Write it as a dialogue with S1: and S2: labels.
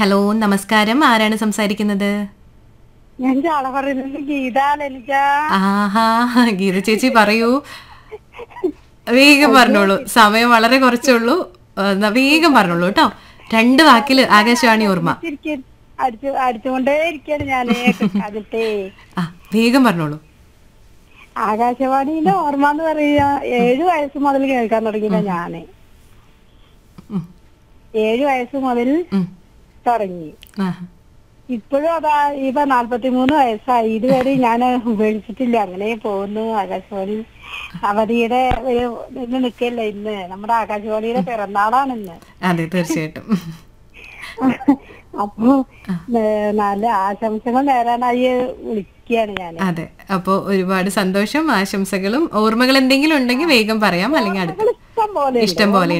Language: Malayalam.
S1: ഹലോ നമസ്കാരം ആരാണ് സംസാരിക്കുന്നത്
S2: ഞാൻ ചാള പറയുന്നത് ഗീത ലലിത
S1: ആഹാ ഗീത ചേച്ചി പറയൂ വേഗം പറഞ്ഞോളൂ സമയം വളരെ കുറച്ചുള്ളൂ എന്നാ വേഗം പറഞ്ഞോളൂ കേട്ടോ രണ്ട് വാക്കില് ആകാശവാണി ഓർമ്മ
S2: ഇരിക്ക- അടിച്ചു അടിച്ചുകൊണ്ടേ ഇരിക്കാണ് ഞാൻ അതിട്ടേ
S1: ആ വേഗം പറഞ്ഞോളൂ
S2: ആകാശവാണിന്റെ ഓർമ്മ എന്ന് പറയാ ഏഴു വയസ്സ് മുതൽ കേൾക്കാൻ തുടങ്ങിയതാ ഞാന്
S1: ഉം,
S2: ഏഴു വയസ്സ് മുതൽ
S1: ഉം,
S2: തുടങ്ങി
S1: ആഹാ.
S2: ഇപ്പോഴും അതാ ഇപ്പൊ നാല്പത്തിമൂന്ന് വയസ്സായി ഇതുവരെ ഞാൻ ഉപേക്ഷിച്ചിട്ടില്ല അങ്ങനെ പോകുന്നു ആകാശവാണി അവധിയുടെ ഒരു ഇന്ന് നിൽക്കല്ല ഇന്ന് നമ്മുടെ ആകാശവാണിയുടെ പിറന്നാളാണ് ഇന്ന്
S1: അതെ തീർച്ചയായിട്ടും
S2: അപ്പൊ ഏ, നല്ല ആശംസകൾ നേരാനായി വിളിക്കുകയാണ് ഞാൻ
S1: അതെ അപ്പോ ഒരുപാട് സന്തോഷം ആശംസകളും ഓർമ്മകൾ എന്തെങ്കിലും ഉണ്ടെങ്കിൽ വേഗം പറയാം അല്ലെങ്കിൽ അടുത്ത
S2: ഇഷ്ടം പോലെ
S1: ഇഷ്ടം പോലെ